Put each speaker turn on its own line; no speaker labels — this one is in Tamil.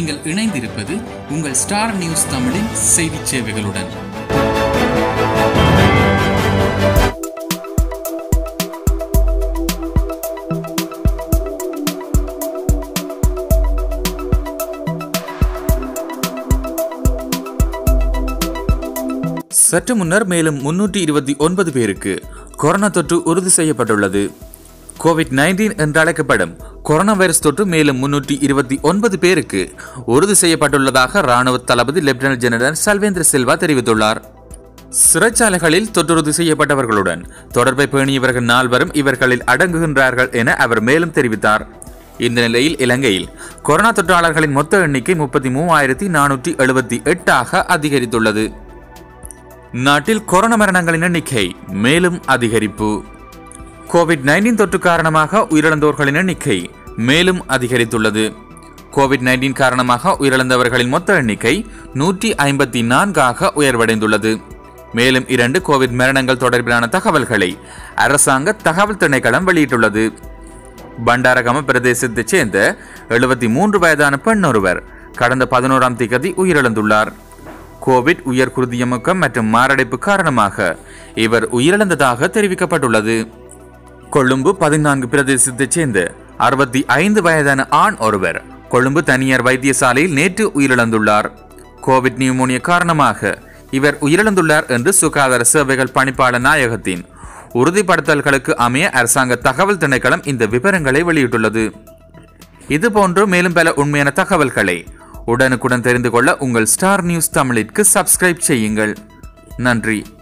நீங்கள் இணைந்திருப்பது உங்கள் ஸ்டார் நியூஸ் தமிழின் செய்திச் சேவைகளுடன்
சற்று முன்னர் மேலும் முன்னூற்றி இருபத்தி ஒன்பது பேருக்கு கொரோனா தொற்று உறுதி செய்யப்பட்டுள்ளது கோவிட் நைன்டீன் என்று அழைக்கப்படும் கொரோனா வைரஸ் தொற்று மேலும் முன்னூற்றி இருபத்தி ஒன்பது பேருக்கு உறுதி செய்யப்பட்டுள்ளதாக ராணுவ தளபதி லெப்டினன்ட் ஜெனரல் சல்வேந்திர சில்வா தெரிவித்துள்ளார் சிறைச்சாலைகளில் தொற்றுறுதி செய்யப்பட்டவர்களுடன் தொடர்பை பேணியவர்கள் நால்வரும் இவர்களில் அடங்குகின்றார்கள் என அவர் மேலும் தெரிவித்தார் இந்த நிலையில் இலங்கையில் கொரோனா தொற்றாளர்களின் மொத்த எண்ணிக்கை முப்பத்தி மூவாயிரத்தி நானூற்றி எழுபத்தி எட்டாக அதிகரித்துள்ளது நாட்டில் கொரோனா மரணங்களின் எண்ணிக்கை மேலும் அதிகரிப்பு கோவிட் நைன்டீன் தொற்று காரணமாக உயிரிழந்தோர்களின் எண்ணிக்கை மேலும் அதிகரித்துள்ளது கோவிட் நைன்டீன் காரணமாக உயிரிழந்தவர்களின் மொத்த எண்ணிக்கை நூற்றி ஐம்பத்தி நான்காக உயர்வடைந்துள்ளது மேலும் இரண்டு கோவிட் மரணங்கள் தொடர்பிலான தகவல்களை அரசாங்க தகவல் திணைக்களம் வெளியிட்டுள்ளது பண்டாரகம பிரதேசத்தைச் சேர்ந்த எழுபத்தி மூன்று வயதான பெண் ஒருவர் கடந்த பதினோராம் திகதி உயிரிழந்துள்ளார் கோவிட் உயர் குருதியமுக்கம் மற்றும் மாரடைப்பு காரணமாக இவர் உயிரிழந்ததாக தெரிவிக்கப்பட்டுள்ளது கொழும்பு பதினான்கு பிரதேசத்தைச் சேர்ந்த அறுபத்தி ஐந்து வயதான ஆண் ஒருவர் கொழும்பு தனியார் வைத்தியசாலையில் நேற்று உயிரிழந்துள்ளார் கோவிட் நியூமோனியா காரணமாக இவர் உயிரிழந்துள்ளார் என்று சுகாதார சேவைகள் பணிப்பாளர் நாயகத்தின் உறுதிப்படுத்தல்களுக்கு அமைய அரசாங்க தகவல் திணைக்களம் இந்த விவரங்களை வெளியிட்டுள்ளது இதுபோன்று மேலும் பல உண்மையான தகவல்களை உடனுக்குடன் தெரிந்து கொள்ள உங்கள் ஸ்டார் நியூஸ் தமிழிற்கு சப்ஸ்கிரைப் செய்யுங்கள் நன்றி